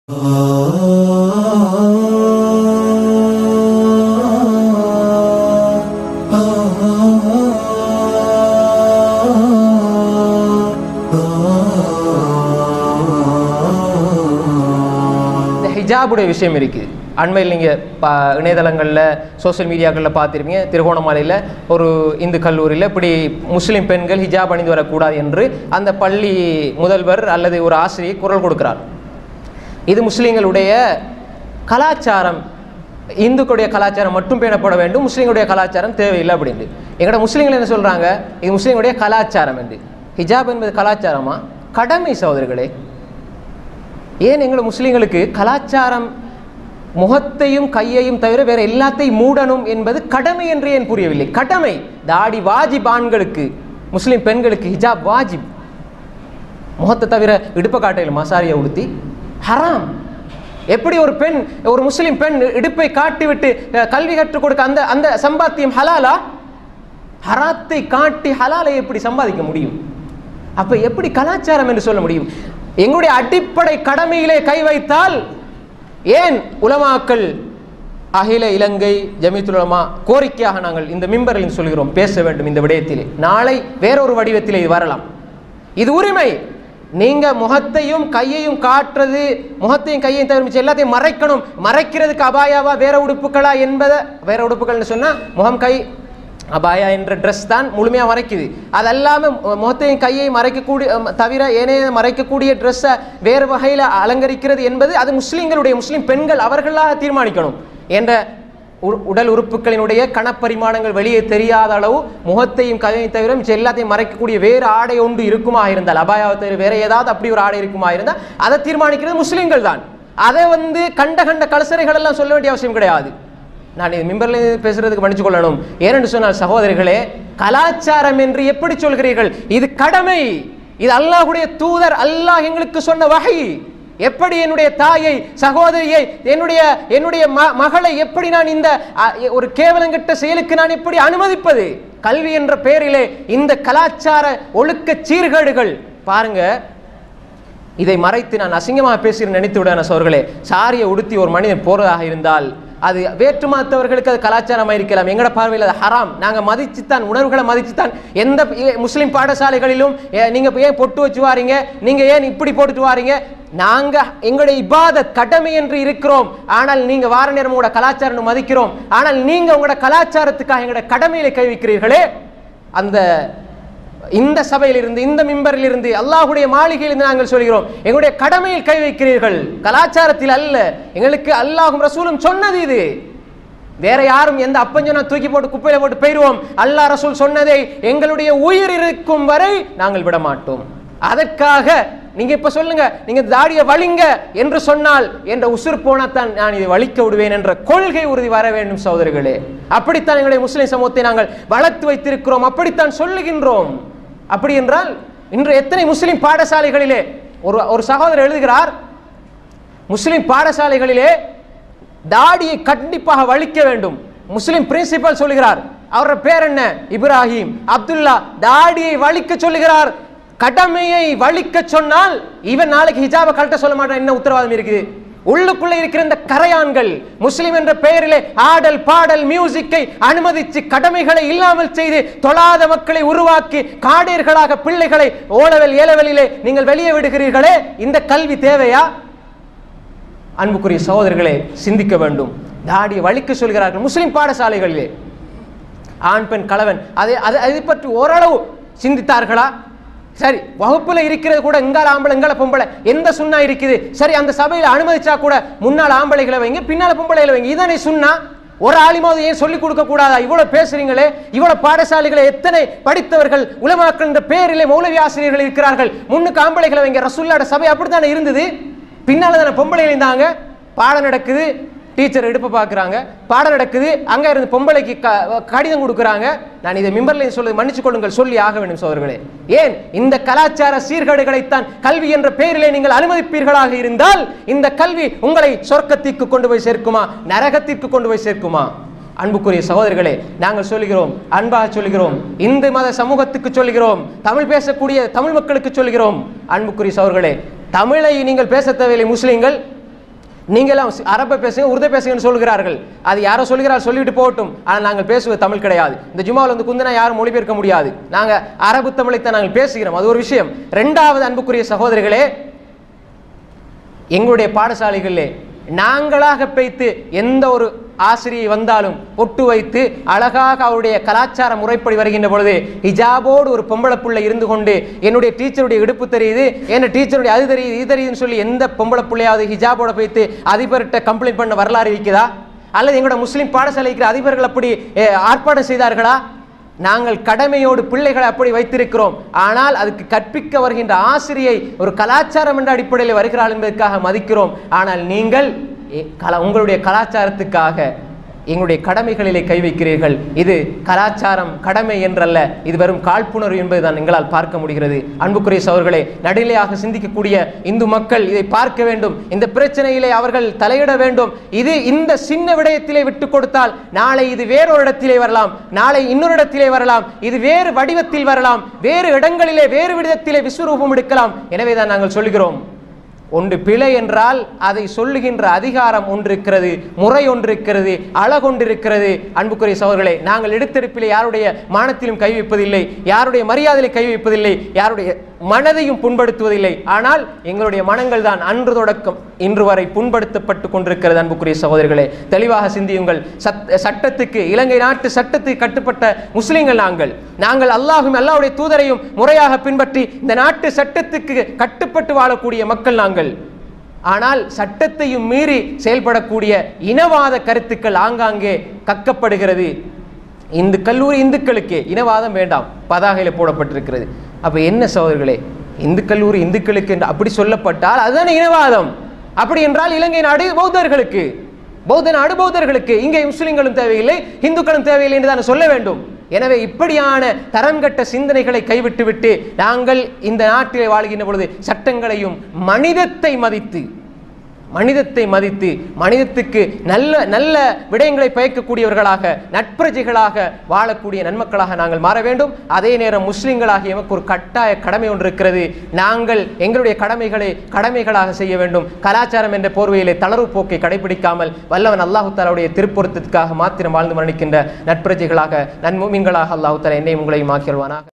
இந்த ஹிஜாபுடைய விஷயம் இருக்குது அண்மையில் நீங்கள் பா இணையதளங்களில் சோஷியல் மீடியாக்களில் பார்த்துருப்பீங்க திருகோணமலையில் ஒரு இந்து கல்லூரியில் இப்படி முஸ்லீம் பெண்கள் ஹிஜாப் அணிந்து வரக்கூடாது என்று அந்த பள்ளி முதல்வர் அல்லது ஒரு ஆசிரியர் குரல் கொடுக்கிறார் இது முஸ்லீம்களுடைய கலாச்சாரம் இந்துக்களுடைய கலாச்சாரம் மட்டும் பேணப்பட வேண்டும் முஸ்லீம்களுடைய கலாச்சாரம் தேவையில்லை அப்படின்னு எங்கட முஸ்லீம்கள் என்ன சொல்கிறாங்க இது முஸ்லீம்களுடைய கலாச்சாரம் என்று ஹிஜாப் என்பது கலாச்சாரமா கடமை சகோதரர்களே ஏன் எங்களை முஸ்லீம்களுக்கு கலாச்சாரம் முகத்தையும் கையையும் தவிர வேற எல்லாத்தையும் மூடணும் என்பது கடமை என்று ஏன் புரியவில்லை கடமை தாடி வாஜிப் ஆண்களுக்கு முஸ்லீம் பெண்களுக்கு ஹிஜாப் வாஜிப் முகத்தை தவிர இடுப்பை காட்டையில் மசாரியை உடுத்தி ஹராம் எப்படி ஒரு பெண் ஒரு முஸ்லீம் பெண் இடுப்பை காட்டிவிட்டு அஹ், கல்வி கற்றுக் கொடுக்க அந்த அந்த சம்பாத்தியம் ஹலாலா ஹராத்தை காட்டி ஹலாலை எப்படி சம்பாதிக்க முடியும் அப்ப எப்படி கலாச்சாரம் என்று சொல்ல முடியும் எங்களுடைய அடிப்படை கடமையிலே கை வைத்தால் ஏன் உலமாக்கள் அகில இலங்கை ஜமீத்துல் உலமா கோரிக்கையாக நாங்கள் இந்த மிம்பரில் சொல்கிறோம் பேச வேண்டும் இந்த விடயத்திலே நாளை வேறொரு வடிவத்திலே இது வரலாம் இது உரிமை நீங்க முகத்தையும் கையையும் காட்டுறது முகத்தையும் கையையும் தவிர மிச்சம் எல்லாத்தையும் மறைக்கணும் மறைக்கிறதுக்கு அபாயாவா வேற உடுப்புகளா என்பதை வேற உடுப்புகள்னு சொன்னா முகம் கை அபாயா என்ற ட்ரெஸ் தான் முழுமையாக மறைக்குது அது அல்லாமல் முகத்தையும் கையையும் மறைக்கக்கூடிய அம், தவிர ஏனைய மறைக்கக்கூடிய ட்ரெஸ்ஸை வேறு வகையில் அலங்கரிக்கிறது என்பது அது முஸ்லீம்களுடைய முஸ்லீம் பெண்கள் அவர்களாக தீர்மானிக்கணும் என்ற உ- உடல் உறுப்புகளினுடைய கணப்பரிமாணங்கள் வெளியே தெரியாத அளவு முகத்தையும் கையையும் தவிர மிச்சம் எல்லாத்தையும் மறைக்கக்கூடிய வேறு ஆடை ஒன்று இருக்குமா இருந்தால் அபாயாவை தவிர வேற ஏதாவது அப்படி ஒரு ஆடை இருக்குமா இருந்தால் அதை தீர்மானிக்கிறது முஸ்லீம்கள் தான் அதை வந்து கண்ட கண்ட கலசரைகள் எல்லாம் சொல்ல வேண்டிய அவசியம் கிடையாது நான் இது மிம்பர்ல பேசுறதுக்கு மன்னிச்சு கொள்ளணும் ஏனென்று சொன்னால் சகோதரிகளே கலாச்சாரம் என்று எப்படி சொல்கிறீர்கள் இது கடமை இது அல்லாஹ்வுடைய தூதர் அல்லாஹ் எங்களுக்கு சொன்ன வகை எப்படி என்னுடைய தாயை சகோதரியை என்னுடைய என்னுடைய ம- மகளை எப்படி நான் இந்த அ, ஒரு கேவலங்கிட்ட செயலுக்கு நான் எப்படி அனுமதிப்பது கல்வி என்ற பெயரிலே இந்த கலாச்சார ஒழுக்க சீர்கேடுகள் பாருங்க இதை மறைத்து நான் அசிங்கமாக பேசுகிறேன் நினைத்து விட சோர்களே சாரியை உடுத்தி ஒரு மனிதன் போறதாக இருந்தால் அது வேற்று மதத்தவர்களுக்கு அது கலாச்சாரமாக இருக்கலாம் எங்கட பார்வையில் அது ஹராம் நாங்கள் மதிச்சுத்தான் உணர்வுகளை மதிச்சுத்தான் எந்த இ- முஸ்லிம் பாடசாலைகளிலும் ஏ, நீங்க ஏன் பொட்டு வச்சு வாரீங்க நீங்க ஏன் இப்படி போட்டுட்டு வாரீங்க நாங்க எங்களுடைய இபாதத் கடமை என்று இருக்கிறோம் ஆனால் நீங்க வார நேரம் உங்களோட கலாச்சாரம் மதிக்கிறோம் ஆனால் நீங்க உங்களோட கலாச்சாரத்துக்காக எங்களோட கடமையில கை வைக்கிறீர்களே அந்த இந்த சபையிலிருந்து இந்த மிம்பரில் இருந்து அல்லாஹ்வுடைய மாளிகையிலிருந்து நாங்கள் சொல்கிறோம் எங்களுடைய கடமையில் கை வைக்கிறீர்கள் கலாச்சாரத்தில் அல்ல எங்களுக்கு அல்லாஹும் ரசூலும் சொன்னது இது வேற யாரும் எந்த அப்பஞ்சனா தூக்கி போட்டு குப்பையில போட்டு போயிடுவோம் அல்லாஹ் ரசூல் சொன்னதை எங்களுடைய உயிர் இருக்கும் வரை நாங்கள் விட மாட்டோம் அதற்காக நீங்க இப்ப சொல்லுங்க நீங்க தாடியை வலிங்க என்று சொன்னால் என்ற உசுர் போனாத்தான் நான் இதை வலிக்க விடுவேன் என்ற கொள்கை உறுதி வர வேண்டும் சகோதரர்களே அப்படித்தான் எங்களுடைய முஸ்லிம் சமூகத்தை நாங்கள் வளர்த்து வைத்திருக்கிறோம் அப்படித்தான் சொல்லுகின்றோம் அப்படி என்றால் இன்று எத்தனை முஸ்லிம் பாடசாலைகளிலே ஒரு ஒரு சகோதரர் எழுதுகிறார் முஸ்லிம் பாடசாலைகளிலே தாடியை கண்டிப்பாக வலிக்க வேண்டும் முஸ்லிம் பிரின்சிபல் சொல்லுகிறார் அவரோட பேர் என்ன இப்ராஹிம் அப்துல்லா தாடியை வலிக்க சொல்லுகிறார் கடமையை வலிக்க சொன்னால் இவன் நாளைக்கு ஹிஜாபை கழட்ட சொல்ல மாட்டான் என்ன உத்தரவாதம் இருக்குது உள்ளுக்குள்ள இருக்கிற இந்த கரையான்கள் முஸ்லிம் என்ற பெயரிலே ஆடல் பாடல் மியூசிக்கை அனுமதித்து கடமைகளை இல்லாமல் செய்து தொழாத மக்களை உருவாக்கி காடேர்களாக பிள்ளைகளை ஓலவெல் ஏலவெளியிலே நீங்கள் வெளியே விடுகிறீர்களே இந்த கல்வி தேவையா அன்புக்குரிய சகோதரர்களே சிந்திக்க வேண்டும் தாடியை வலிக்க சொல்கிறார்கள் முஸ்லிம் பாடசாலைகளிலே ஆண் பெண் கலவன் அதை அதை அதை பற்றி ஓரளவு சிந்தித்தார்களா சரி வகுப்புல இருக்கிறது கூட இங்கால ஆம்பளை இங்கால பொம்பளை எந்த சுண்ணா இருக்குது சரி அந்த சபையில அனுமதிச்சா கூட முன்னால ஆம்பளைகளை வைங்க பின்னால பொம்பளைகளை வைங்க இதனை சுண்ணா ஒரு ஆலிமாவது ஏன் சொல்லிக் கொடுக்க கூடாதா இவ்வளவு பேசுறீங்களே இவ்வளவு பாடசாலைகளை எத்தனை படித்தவர்கள் உலமாக்கள் இந்த பேரிலே மௌலவி ஆசிரியர்கள் இருக்கிறார்கள் முன்னுக்கு ஆம்பளைகளை வைங்க ரசுல்லாட சபை அப்படித்தானே இருந்தது பின்னால தானே பொம்பளை இருந்தாங்க பாடம் நடக்குது டீச்சர் எடுப்பு பார்க்குறாங்க பாடம் நடக்குது அங்கே இருந்து பொம்பளைக்கு க- கடிதம் கொடுக்குறாங்க நான் இதை மிம்பர்ல சொல்லி மன்னிச்சு கொள்ளுங்கள் சொல்லி ஆக வேண்டும் சோதர்களே ஏன் இந்த கலாச்சார சீர்கேடுகளைத்தான் கல்வி என்ற பெயரிலே நீங்கள் அனுமதிப்பீர்களாக இருந்தால் இந்த கல்வி உங்களை சொர்க்கத்திற்கு கொண்டு போய் சேர்க்குமா நரகத்திற்கு கொண்டு போய் சேர்க்குமா அன்புக்குரிய சகோதரர்களே நாங்கள் சொல்கிறோம் அன்பாக சொல்கிறோம் இந்து மத சமூகத்துக்கு சொல்கிறோம் தமிழ் பேசக்கூடிய தமிழ் மக்களுக்கு சொல்கிறோம் அன்புக்குரிய சகோதரர்களே தமிழை நீங்கள் பேச தேவையில்லை முஸ்லீம்கள் நீங்களாம் சி- அரபை பேசுங்க உருதை பேசுங்கன்னு சொல்கிறார்கள் அது யாரோ சொல்கிறார் சொல்லிட்டு போகட்டும் ஆனால் நாங்கள் பேசுவது தமிழ் கிடையாது இந்த ஜுமாவில் வந்து குந்தினா யாரும் மொழிபெயர்க்க முடியாது நாங்கள் அரபு தமிழைத்தான் நாங்கள் பேசுகிறோம் அது ஒரு விஷயம் ரெண்டாவது அன்புக்குரிய சகோதரிகளே எங்களுடைய பாடசாலைகளிலே நாங்களாக பேய்த்து எந்த ஒரு ஆசிரியை வந்தாலும் பொட்டு வைத்து அழகாக அவருடைய கலாச்சார முறைப்படி வருகின்ற பொழுது ஹிஜாபோடு ஒரு பொம்பளை புள்ள இருந்து கொண்டு என்னுடைய டீச்சருடைய இடுப்பு தெரியுது என்ன டீச்சருடைய அது தெரியுது இது தெரியுதுன்னு சொல்லி எந்த பொம்பளை பிள்ளையாவது ஹிஜாபோட பேய்த்து அதிபர்கிட்ட கம்ப்ளைண்ட் பண்ண வரலாறு இருக்குதா அல்லது எங்களோட முஸ்லீம் பாடசாலைக்கு அதிபர்கள் அப்படி அஹ், ஆர்ப்பாட்டம் செய்தார்களா நாங்கள் கடமையோடு பிள்ளைகளை அப்படி வைத்திருக்கிறோம் ஆனால் அதுக்கு கற்பிக்க வருகின்ற ஆசிரியை ஒரு கலாச்சாரம் என்ற அடிப்படையில் வருகிறாள் என்பதற்காக மதிக்கிறோம் ஆனால் நீங்கள் எ- கல- உங்களுடைய கலாச்சாரத்துக்காக எங்களுடைய கடமைகளிலே கை வைக்கிறீர்கள் இது கலாச்சாரம் கடமை என்றல்ல இது வெறும் காழ்ப்புணர்வு என்பதுதான் எங்களால் பார்க்க முடிகிறது அன்புக்குரிய சவர்களே நடுநிலையாக சிந்திக்கக்கூடிய இந்து மக்கள் இதை பார்க்க வேண்டும் இந்த பிரச்சனையிலே அவர்கள் தலையிட வேண்டும் இது இந்த சின்ன விடயத்திலே விட்டு கொடுத்தால் நாளை இது வேறொரு இடத்திலே வரலாம் நாளை இன்னொரு இடத்திலே வரலாம் இது வேறு வடிவத்தில் வரலாம் வேறு இடங்களிலே வேறு விதத்திலே விஸ்வரூபம் எடுக்கலாம் எனவே தான் நாங்கள் சொல்கிறோம் ஒன்று பிழை என்றால் அதை சொல்லுகின்ற அதிகாரம் ஒன்று இருக்கிறது முறை ஒன்று இருக்கிறது அழகொன்று இருக்கிறது அன்புக்குரிய சகோதரர்களே நாங்கள் எடுத்தெடுப்பிலே யாருடைய மானத்திலும் கை வைப்பதில்லை யாருடைய மரியாதையிலே கை வைப்பதில்லை யாருடைய மனதையும் புண்படுத்துவதில்லை ஆனால் எங்களுடைய மனங்கள் தான் அன்று தொடக்கம் இன்று வரை புண்படுத்தப்பட்டு கொண்டிருக்கிறது அன்புக்குரிய சகோதரர்களே தெளிவாக சிந்தியுங்கள் சத் சட்டத்துக்கு இலங்கை நாட்டு சட்டத்துக்கு கட்டுப்பட்ட முஸ்லிம்கள் நாங்கள் நாங்கள் அல்லாஹும் அல்லாஹ்வுடைய தூதரையும் முறையாக பின்பற்றி இந்த நாட்டு சட்டத்துக்கு கட்டுப்பட்டு வாழக்கூடிய மக்கள் நாங்கள் ஆனால் சட்டத்தையும் மீறி செயல்படக்கூடிய இனவாத கருத்துக்கள் ஆங்காங்கே கக்கப்படுகிறது இந்த கல்லூரி இந்துக்களுக்கு இனவாதம் வேண்டாம் பதாகையில போடப்பட்டிருக்கிறது அப்ப என்ன சகோதரர்களே இந்து கல்லூரி இந்துக்களுக்கு என்று அப்படி சொல்லப்பட்டால் அதுதானே இனவாதம் அப்படி என்றால் இலங்கை நாடு பௌத்தர்களுக்கு பௌத்த நாடு பௌத்தர்களுக்கு இங்கே முஸ்லிம்களும் தேவையில்லை இந்துக்களும் தேவையில்லை என்று தான் சொல்ல வேண்டும் எனவே இப்படியான தரங்கட்ட சிந்தனைகளை கைவிட்டுவிட்டு நாங்கள் இந்த நாட்டிலே வாழ்கின்ற பொழுது சட்டங்களையும் மனிதத்தை மதித்து மனிதத்தை மதித்து மனிதத்துக்கு நல்ல நல்ல விடயங்களை பயக்கக்கூடியவர்களாக நட்பிரஜைகளாக வாழக்கூடிய நன்மக்களாக நாங்கள் மாற வேண்டும் அதே நேரம் முஸ்லிம்களாகிய எமக்கு ஒரு கட்டாய கடமை ஒன்று இருக்கிறது நாங்கள் எங்களுடைய கடமைகளை கடமைகளாக செய்ய வேண்டும் கலாச்சாரம் என்ற போர்வையிலே தளர்வு போக்கை கடைபிடிக்காமல் வல்லவன் அல்லாஹு தாலாவுடைய திருப்பொருத்தத்துக்காக மாத்திரம் வாழ்ந்து மரணிக்கின்ற நட்பிரஜைகளாக நன்மூமின்களாக அல்லாஹு தாலா என்னையும் உங்களையும் ஆக்கிடுவானாக